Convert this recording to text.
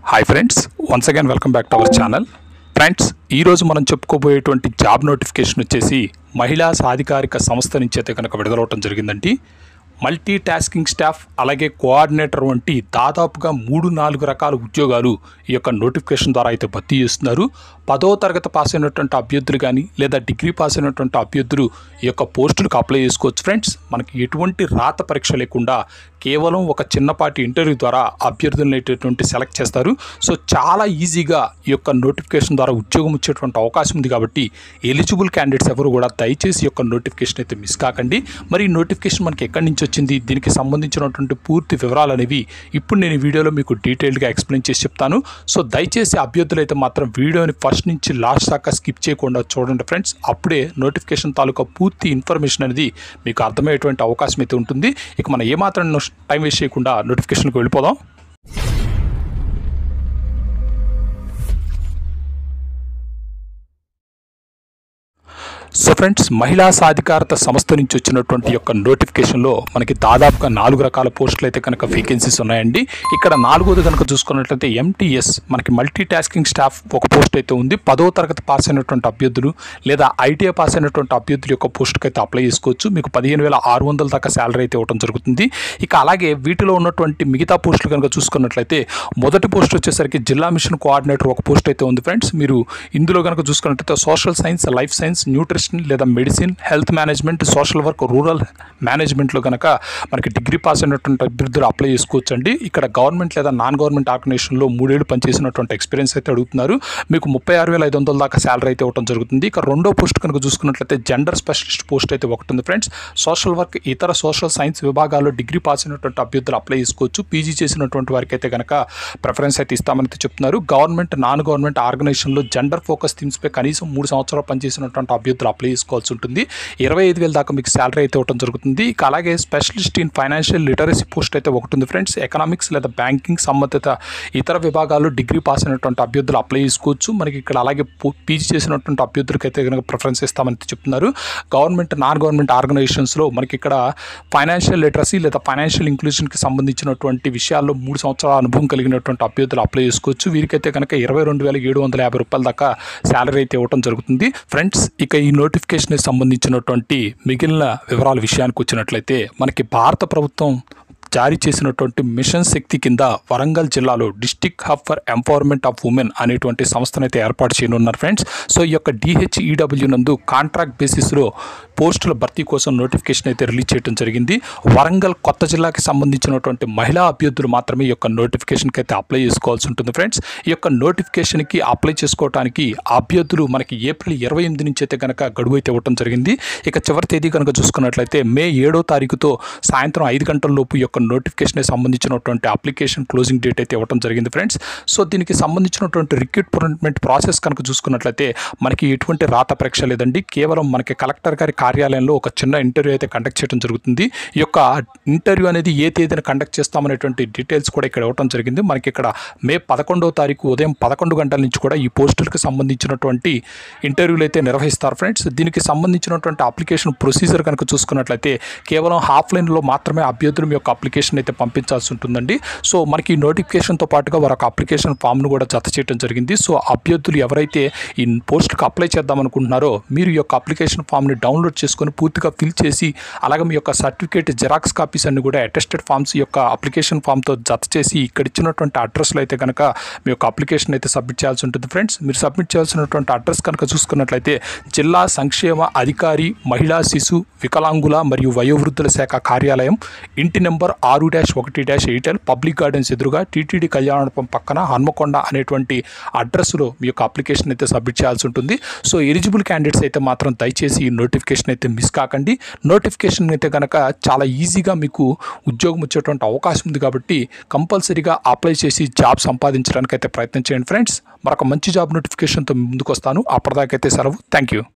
hi friends once again welcome back to our channel friends ఈరోజు మనం చెప్పుకోబోయేటువంటి job notification వచ్చేసి మహిళా సాధికారిక సంస్థ నుంచి అయితే కనుక విడుదలవటం జరిగిందండి మల్టీ టాస్కింగ్ స్టాఫ్ అలాగే కోఆర్డినేటర్ వంటి దాదాపుగా మూడు నాలుగు రకాల ఉద్యోగాలు ఈ యొక్క నోటిఫికేషన్ ద్వారా అయితే భర్తీ చేస్తున్నారు పదో తరగతి పాస్ అయినటువంటి అభ్యర్థులు కానీ లేదా డిగ్రీ పాస్ అయినటువంటి అభ్యర్థులు ఈ యొక్క పోస్టులకు అప్లై చేసుకోవచ్చు ఫ్రెండ్స్ మనకి ఎటువంటి రాత పరీక్ష లేకుండా కేవలం ఒక చిన్నపాటి ఇంటర్వ్యూ ద్వారా అభ్యర్థులను అనేటటువంటి సెలెక్ట్ చేస్తారు సో చాలా ఈజీగా ఈ యొక్క నోటిఫికేషన్ ద్వారా ఉద్యోగం వచ్చేటువంటి అవకాశం ఉంది కాబట్టి ఎలిజిబుల్ క్యాండిడేట్స్ ఎవరు కూడా దయచేసి ఈ యొక్క నోటిఫికేషన్ అయితే మిస్ కాకండి మరి ఈ నోటిఫికేషన్ మనకి ఎక్కడి నుంచి వచ్చింది దీనికి సంబంధించినటువంటి పూర్తి వివరాలు అనేవి ఇప్పుడు నేను ఈ వీడియోలో మీకు డీటెయిల్డ్గా ఎక్స్ప్లెయిన్ చేసి చెప్తాను సో దయచేసి అభ్యర్థులు అయితే మాత్రం వీడియోని ఫస్ట్ నుంచి లాస్ట్ దాకా స్కిప్ చేయకుండా చూడండి ఫ్రెండ్స్ అప్పుడే నోటిఫికేషన్ తాలూకా పూర్తి ఇన్ఫర్మేషన్ అనేది మీకు అర్థమయ్యేటువంటి అవకాశం అయితే ఉంటుంది ఇక మనం ఏమాత్రం టైం వేస్ట్ చేయకుండా నోటిఫికేషన్కి వెళ్ళిపోదాం సో ఫ్రెండ్స్ మహిళా సాధికారత సంస్థ నుంచి వచ్చినటువంటి యొక్క నోటిఫికేషన్లో మనకి దాదాపుగా నాలుగు రకాల పోస్టులు అయితే కనుక వేకెన్సీస్ ఉన్నాయండి ఇక్కడ నాలుగోది కనుక చూసుకున్నట్లయితే ఎంటీఎస్ మనకి మల్టీ టాస్కింగ్ స్టాఫ్ ఒక పోస్ట్ అయితే ఉంది పదో తరగతి పాస్ అయినటువంటి అభ్యర్థులు లేదా ఐటీఐ పాస్ అయినటువంటి అభ్యర్థుల యొక్క పోస్ట్కి అయితే అప్లై చేసుకోవచ్చు మీకు పదిహేను వేల ఆరు వందల దాకా శాలరీ అయితే ఇవ్వడం జరుగుతుంది ఇక అలాగే వీటిలో ఉన్నటువంటి మిగతా పోస్టులు కనుక చూసుకున్నట్లయితే మొదటి పోస్ట్ వచ్చేసరికి జిల్లా మిషన్ కోఆర్డినేటర్ ఒక పోస్ట్ అయితే ఉంది ఫ్రెండ్స్ మీరు ఇందులో కనుక చూసుకున్నట్లయితే social science life science nutrition లేదా medicine health management social work rural మేనేజ్మెంట్లో కనుక మనకి డిగ్రీ పాస్ అయినటువంటి అభ్యర్థులు అప్లై చేసుకోవచ్చు అండి ఇక్కడ గవర్నమెంట్ లేదా నాన్ గవర్నమెంట్ ఆర్గనైజేషన్లో మూడేళ్ళు పనిచేసినటువంటి ఎక్స్పీరియన్స్ అయితే అడుగుతున్నారు మీకు ముప్పై ఆరు వేల ఐదు వందల దాకా శాలరీ అయితే ఇవ్వడం జరుగుతుంది ఇక రెండో పోస్ట్ కనుక చూసుకున్నట్లయితే జెండర్ స్పెషలిస్ట్ పోస్ట్ అయితే ఒకటి ఉంది ఫ్రెండ్స్ సోషల్ వర్క్ ఇతర సోషల్ సైన్స్ విభాగాల్లో డిగ్రీ పాస్ అయినటువంటి అభ్యర్థులు అప్లై చేసుకోవచ్చు పీజీ చేసినటువంటి వారికి అయితే కనుక ప్రిఫరెన్స్ అయితే ఇస్తామని అయితే చెప్తున్నారు గవర్నమెంట్ నాన్ గవర్నమెంట్ ఆర్గనైజేషన్లో జెండర్ ఫోకస్ థీమ్స్పై కనీసం మూడు సంవత్సరాలు పనిచేసినటువంటి అభ్యర్థులు అప్లై చేసుకోవాల్సి ఉంటుంది ఇరవై ఐదు వేల దాకా మీకు శాలరీ అయితే ఇవ్వడం జరుగుతుంది ఇక అలాగే specialist in financial literacy post అయితే ఒకటి ఉంది ఫ్రెండ్స్ ఎకనామిక్స్ లేదా బ్యాంకింగ్ సంబంధిత ఇతర విభాగాల్లో డిగ్రీ పాస్ అయినటువంటి అభ్యర్థులు అప్లై చేసుకోవచ్చు మనకి ఇక్కడ అలాగే పీజీ చేసినటువంటి అభ్యర్థులకి అయితే కనుక ప్రిఫరెన్స్ ఇస్తామని అయితే చెప్తున్నారు గవర్నమెంట్ నాన్ గవర్నమెంట్ ఆర్గనైజేషన్స్లో మనకి ఇక్కడ ఫైనాన్షియల్ లిటరసీ లేదా ఫైనాన్షియల్ ఇంక్లూజన్కి సంబంధించినటువంటి విషయాల్లో మూడు సంవత్సరాల అనుభవం కలిగినటువంటి అభ్యర్థులు అప్లై చేసుకోవచ్చు వీరికైతే కనుక ఇరవై రెండు వేల ఏడు వందల యాభై రూపాయల దాకా శాలరీ అయితే ఇవ్వడం జరుగుతుంది ఫ్రెండ్స్ ఇక ఈ నోటిఫికేషన్కి సంబంధించినటువంటి మిగిలిన వివరాల విషయానికి వచ్చినట్లయితే మనకి భారత ప్రభుత్వం జారీ చేసినటువంటి మిషన్ శక్తి కింద వరంగల్ జిల్లాలో district hub for empowerment of women అనేటువంటి సంస్థను అయితే ఏర్పాటు చేయనున్నారు ఫ్రెండ్స్ సో ఈ యొక్క డిహెచ్ఈడబ్ల్యూ నందు కాంట్రాక్ట్ బేసిస్లో పోస్టుల భర్తీ కోసం నోటిఫికేషన్ అయితే రిలీజ్ చేయడం జరిగింది వరంగల్ కొత్త జిల్లాకి సంబంధించినటువంటి మహిళా అభ్యర్థులు మాత్రమే ఈ యొక్క నోటిఫికేషన్కి అయితే అప్లై చేసుకోవాల్సి ఉంటుంది ఫ్రెండ్స్ ఈ యొక్క నోటిఫికేషన్కి అప్లై చేసుకోవడానికి అభ్యర్థులు మనకి ఏప్రిల్ ఇరవై ఎనిమిది నుంచి అయితే కనుక గడువు అయితే ఇవ్వడం జరిగింది ఇక చివరి తేదీ కనుక చూసుకున్నట్లయితే మే ఏడో తారీఖుతో సాయంత్రం ఐదు గంటల లోపు ఈ యొక్క నోటిఫికేషన్ సంబంధించినటువంటి అప్లికేషన్ క్లోజింగ్ డేట్ అయితే ఇవ్వడం జరిగింది ఫ్రెండ్స్ సో దీనికి సంబంధించినటువంటి రిక్రూట్మెంట్ ప్రాసెస్ కనుక చూసుకున్నట్లయితే మనకి ఎటువంటి రాత పరీక్ష లేదండి కేవలం మనకి కలెక్టర్ గారి కార్యాలయంలో ఒక చిన్న ఇంటర్వ్యూ అయితే కండక్ట్ చేయడం జరుగుతుంది ఈ యొక్క ఇంటర్వ్యూ అనేది ఏ తేదీన కండక్ట్ చేస్తామనేటువంటి డీటెయిల్స్ కూడా ఇక్కడ ఇవ్వడం జరిగింది మనకి ఇక్కడ మే పదకొండవ తారీఖు ఉదయం పదకొండు గంటల నుంచి కూడా ఈ పోస్టులకు సంబంధించినటువంటి ఇంటర్వ్యూలు అయితే నిర్వహిస్తారు ఫ్రెండ్స్ దీనికి సంబంధించినటువంటి అప్లికేషన్ ప్రొసీజర్ కనుక చూసుకున్నట్లయితే కేవలం ఆఫ్లైన్లో మాత్రమే అభ్యర్థులు మీ యొక్క అప్లికేషన్ అయితే పంపించాల్సి ఉంటుందండి సో మనకి ఈ నోటిఫికేషన్తో పాటుగా వారు ఒక అప్లికేషన్ ఫామ్ను కూడా జత చేయడం జరిగింది సో అభ్యర్థులు ఎవరైతే ఈ పోస్టులకు అప్లై చేద్దాం అనుకుంటున్నారో మీరు ఈ యొక్క అప్లికేషన్ ఫామ్ని డౌన్లోడ్ చేసుకొని పూర్తిగా ఫిల్ చేసి అలాగే మీ యొక్క సర్టిఫికేట్ జెరాక్స్ కాపీస్ అన్ని కూడా అటెస్టెడ్ ఫామ్స్ ఈ యొక్క అప్లికేషన్ ఫామ్తో జత చేసి ఇక్కడ ఇచ్చినటువంటి అడ్రస్లో అయితే కనుక మీ యొక్క అప్లికేషన్ అయితే సబ్మిట్ చేయాల్సి ఉంటుంది ఫ్రెండ్స్ మీరు సబ్మిట్ చేయాల్సినటువంటి అడ్రస్ కనుక చూసుకున్నట్లయితే జిల్లా సంక్షేమ అధికారి మహిళా శిశు వికలాంగుల మరియు వయోవృద్ధుల శాఖ కార్యాలయం ఇంటి నెంబర్ ఆరు డాష్ ఒకటి డాష్ ఎయిటెల్ పబ్లిక్ గార్డెన్స్ ఎదురుగా టీటీడీ కళ్యాణం పక్కన హన్మకొండ అనేటువంటి అడ్రస్లో మీ యొక్క అప్లికేషన్ అయితే సబ్మిట్ చేయాల్సి ఉంటుంది సో ఎలిజిబుల్ క్యాండిడేట్స్ అయితే మాత్రం దయచేసి ఈ నోటిఫికేషన్ అయితే మిస్ కాకండి నోటిఫికేషన్ అయితే కనుక చాలా ఈజీగా మీకు ఉద్యోగం వచ్చేటువంటి అవకాశం ఉంది కాబట్టి కంపల్సరీగా అప్లై చేసి జాబ్ సంపాదించడానికి అయితే ప్రయత్నం చేయండి ఫ్రెండ్స్ మరొక మంచి జాబ్ నోటిఫికేషన్తో ముందుకు వస్తాను అప్పటిదాకైతే సెలవు థ్యాంక్ యూ